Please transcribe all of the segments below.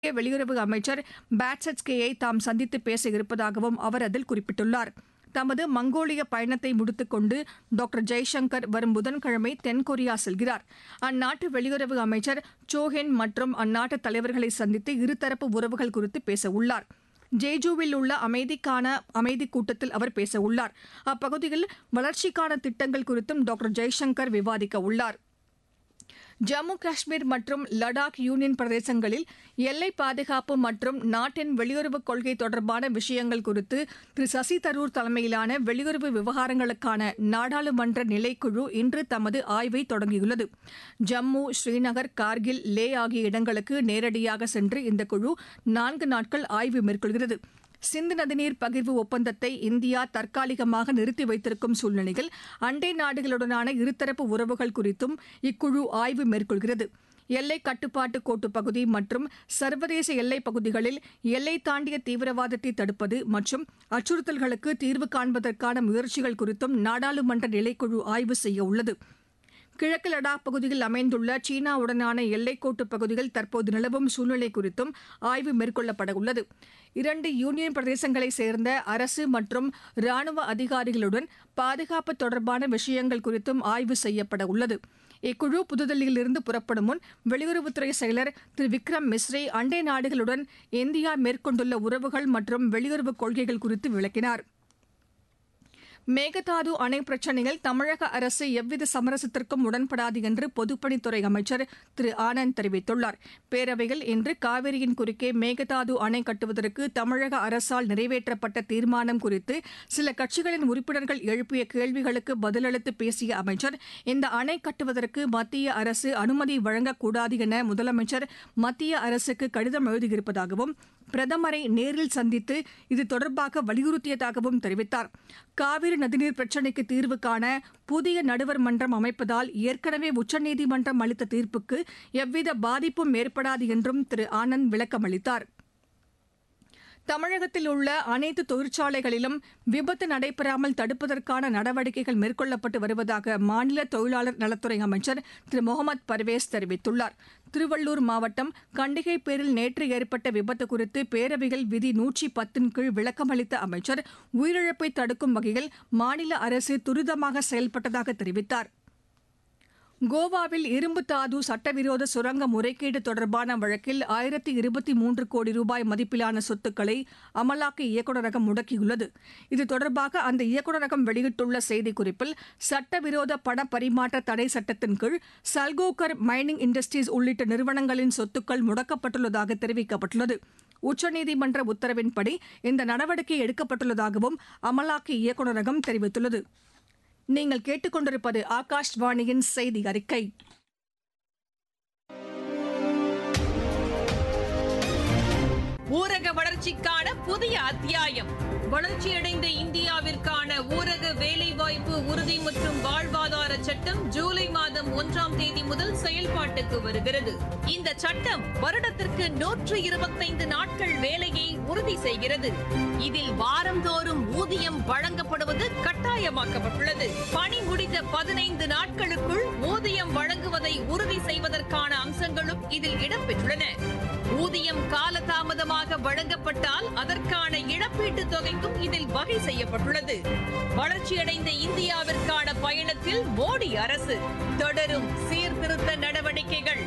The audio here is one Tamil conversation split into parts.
மத்திய வெளியுறவு அமைச்சர் பேட்சட்ஸ்கேயை தாம் சந்தித்து பேச இருப்பதாகவும் அவர் அதில் குறிப்பிட்டுள்ளார் தமது மங்கோலிய பயணத்தை முடித்துக் கொண்டு டாக்டர் ஜெய்சங்கர் வரும் புதன்கிழமை தென்கொரியா செல்கிறார் அந்நாட்டு வெளியுறவு அமைச்சர் சோஹென் மற்றும் அந்நாட்டு தலைவர்களை சந்தித்து இருதரப்பு உறவுகள் குறித்து பேச உள்ளார் ஜேஜூவில் உள்ள அமைதிக்கான அமைதி கூட்டத்தில் அவர் பேச உள்ளார் அப்பகுதியில் வளர்ச்சிக்கான திட்டங்கள் குறித்தும் டாக்டர் ஜெய்சங்கர் விவாதிக்க உள்ளார் ஜம்மு காஷ்மீர் மற்றும் லடாக் யூனியன் பிரதேசங்களில் எல்லை பாதுகாப்பு மற்றும் நாட்டின் வெளியுறவுக் கொள்கை தொடர்பான விஷயங்கள் குறித்து திரு சசி தரூர் தலைமையிலான வெளியுறவு விவகாரங்களுக்கான நாடாளுமன்ற நிலைக்குழு இன்று தமது ஆய்வை தொடங்கியுள்ளது ஜம்மு ஸ்ரீநகர் கார்கில் லே ஆகிய இடங்களுக்கு நேரடியாக சென்று இந்த குழு நான்கு நாட்கள் ஆய்வு மேற்கொள்கிறது சிந்து நதிநீர் பகிர்வு ஒப்பந்தத்தை இந்தியா தற்காலிகமாக நிறுத்தி வைத்திருக்கும் சூழ்நிலையில் அண்டை நாடுகளுடனான இருதரப்பு உறவுகள் குறித்தும் இக்குழு ஆய்வு மேற்கொள்கிறது எல்லை கட்டுப்பாட்டு கோட்டு பகுதி மற்றும் சர்வதேச எல்லைப் பகுதிகளில் எல்லை தாண்டிய தீவிரவாதத்தை தடுப்பது மற்றும் அச்சுறுத்தல்களுக்கு தீர்வு காண்பதற்கான முயற்சிகள் குறித்தும் நாடாளுமன்ற நிலைக்குழு ஆய்வு செய்ய உள்ளது கிழக்கு லடாக் பகுதியில் அமைந்துள்ள சீனாவுடனான எல்லைக்கோட்டு பகுதியில் தற்போது நிலவும் சூழ்நிலை குறித்தும் ஆய்வு மேற்கொள்ளப்பட உள்ளது இரண்டு யூனியன் பிரதேசங்களைச் சேர்ந்த அரசு மற்றும் ராணுவ அதிகாரிகளுடன் பாதுகாப்பு தொடர்பான விஷயங்கள் குறித்தும் ஆய்வு செய்யப்பட உள்ளது இக்குழு புதுதில்லியிலிருந்து புறப்படும் முன் வெளியுறவுத்துறை செயலர் திரு விக்ரம் மிஸ்ரி அண்டை நாடுகளுடன் இந்தியா மேற்கொண்டுள்ள உறவுகள் மற்றும் வெளியுறவு கொள்கைகள் குறித்து விளக்கினார் மேகதாது அணை பிரச்சினையில் தமிழக அரசு எவ்வித சமரசத்திற்கும் உடன்படாது என்று பொதுப்பணித்துறை அமைச்சர் திரு ஆனந்த் தெரிவித்துள்ளார் பேரவையில் இன்று காவிரியின் குறுக்கே மேகதாது அணை கட்டுவதற்கு தமிழக அரசால் நிறைவேற்றப்பட்ட தீர்மானம் குறித்து சில கட்சிகளின் உறுப்பினர்கள் எழுப்பிய கேள்விகளுக்கு பதிலளித்து பேசிய அமைச்சர் இந்த அணை கட்டுவதற்கு மத்திய அரசு அனுமதி வழங்கக்கூடாது என முதலமைச்சர் மத்திய அரசுக்கு கடிதம் எழுதியிருப்பதாகவும் பிரதமரை நேரில் சந்தித்து இது தொடர்பாக வலியுறுத்தியதாகவும் தெரிவித்தார் காவிரி நதிநீர் பிரச்சினைக்கு தீர்வு காண புதிய நடுவர் மன்றம் அமைப்பதால் ஏற்கனவே உச்சநீதிமன்றம் அளித்த தீர்ப்புக்கு எவ்வித பாதிப்பும் ஏற்படாது என்றும் திரு ஆனந்த் விளக்கமளித்தார் தமிழகத்தில் உள்ள அனைத்து தொழிற்சாலைகளிலும் விபத்து நடைபெறாமல் தடுப்பதற்கான நடவடிக்கைகள் மேற்கொள்ளப்பட்டு வருவதாக மாநில தொழிலாளர் நலத்துறை அமைச்சர் திரு முகமது பர்வேஸ் தெரிவித்துள்ளார் திருவள்ளூர் மாவட்டம் கண்டிகை பேரில் நேற்று ஏற்பட்ட விபத்து குறித்து பேரவையில் விதி நூற்றி பத்தின் கீழ் விளக்கமளித்த அமைச்சர் உயிரிழப்பை தடுக்கும் வகையில் மாநில அரசு துரிதமாக செயல்பட்டதாக தெரிவித்தார் கோவாவில் இரும்பு தாது சட்டவிரோத சுரங்க முறைகேடு தொடர்பான வழக்கில் ஆயிரத்தி இருபத்தி மூன்று கோடி ரூபாய் மதிப்பிலான சொத்துக்களை அமலாக்க இயக்குநரகம் முடக்கியுள்ளது இது தொடர்பாக அந்த இயக்குநரகம் வெளியிட்டுள்ள செய்திக்குறிப்பில் சட்டவிரோத பண பரிமாற்ற தடை சட்டத்தின் கீழ் சல்கோகர் மைனிங் இண்டஸ்ட்ரீஸ் உள்ளிட்ட நிறுவனங்களின் சொத்துக்கள் முடக்கப்பட்டுள்ளதாக தெரிவிக்கப்பட்டுள்ளது உச்சநீதிமன்ற உத்தரவின்படி இந்த நடவடிக்கை எடுக்கப்பட்டுள்ளதாகவும் அமலாக்க இயக்குநரகம் தெரிவித்துள்ளது நீங்கள் கேட்டுக்கொண்டிருப்பது ஆகாஷ்வாணியின் செய்தி அறிக்கை ஊரக வளர்ச்சிக்கான புதிய அத்தியாயம் வளர்ச்சியடைந்த இந்தியாவிற்கான ஊரக வேலைவாய்ப்பு உறுதி மற்றும் வாழ்வாதார சட்டம் ஜூலை மாதம் ஒன்றாம் தேதி முதல் செயல்பாட்டுக்கு வருகிறது இந்த சட்டம் வருடத்திற்கு நூற்று இருபத்தைந்து நாட்கள் வேலையை உறுதி செய்கிறது இதில் வாரந்தோறும் ஊதியம் வழங்கப்படுவது கட்டாயமாக்கப்பட்டுள்ளது பணி முடிந்த பதினைந்து நாட்களுக்குள் ஊதியம் வழங்குவதை உறுதி செய்வதற்கான அம்சங்களும் இதில் இடம்பெற்றுள்ளன ஊதியம் காலதாமதமாக வழங்கப்பட்டால் அதற்கான இழப்பீட்டு தொகைக்கும் இதில் வகை செய்யப்பட்டுள்ளது வளர்ச்சியடைந்த இந்தியாவிற்கான பயணத்தில் மோடி அரசு தொடரும் சீர்திருத்த நடவடிக்கைகள்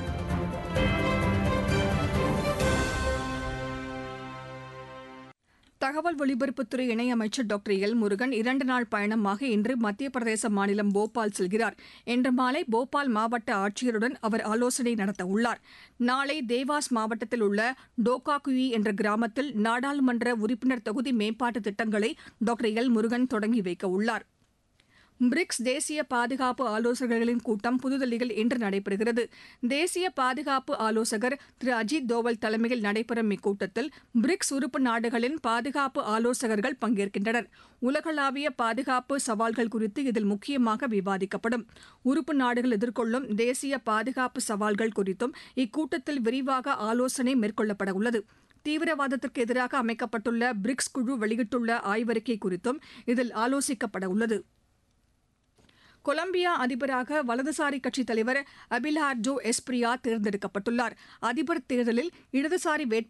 தகவல் ஒலிபரப்புத்துறை இணையமைச்சர் டாக்டர் எல் முருகன் இரண்டு நாள் பயணமாக இன்று மத்திய பிரதேச மாநிலம் போபால் செல்கிறார் இன்று மாலை போபால் மாவட்ட ஆட்சியருடன் அவர் ஆலோசனை நடத்த உள்ளார் நாளை தேவாஸ் மாவட்டத்தில் உள்ள டோகாகுயி என்ற கிராமத்தில் நாடாளுமன்ற உறுப்பினர் தொகுதி மேம்பாட்டு திட்டங்களை டாக்டர் எல் முருகன் தொடங்கி வைக்க உள்ளார் பிரிக்ஸ் தேசிய பாதுகாப்பு ஆலோசகர்களின் கூட்டம் புதுதில்லியில் இன்று நடைபெறுகிறது தேசிய பாதுகாப்பு ஆலோசகர் திரு அஜித் தோவல் தலைமையில் நடைபெறும் இக்கூட்டத்தில் பிரிக்ஸ் உறுப்பு நாடுகளின் பாதுகாப்பு ஆலோசகர்கள் பங்கேற்கின்றனர் உலகளாவிய பாதுகாப்பு சவால்கள் குறித்து இதில் முக்கியமாக விவாதிக்கப்படும் உறுப்பு நாடுகள் எதிர்கொள்ளும் தேசிய பாதுகாப்பு சவால்கள் குறித்தும் இக்கூட்டத்தில் விரிவாக ஆலோசனை மேற்கொள்ளப்பட உள்ளது தீவிரவாதத்திற்கு எதிராக அமைக்கப்பட்டுள்ள பிரிக்ஸ் குழு வெளியிட்டுள்ள ஆய்வறிக்கை குறித்தும் இதில் ஆலோசிக்கப்பட உள்ளது கொலம்பியா அதிபராக வலதுசாரி கட்சித் தலைவர் அபிலார்டோ எஸ்பிரியா தேர்ந்தெடுக்கப்பட்டுள்ளார் அதிபர் தேர்தலில் இடதுசாரி வேட்பாளர்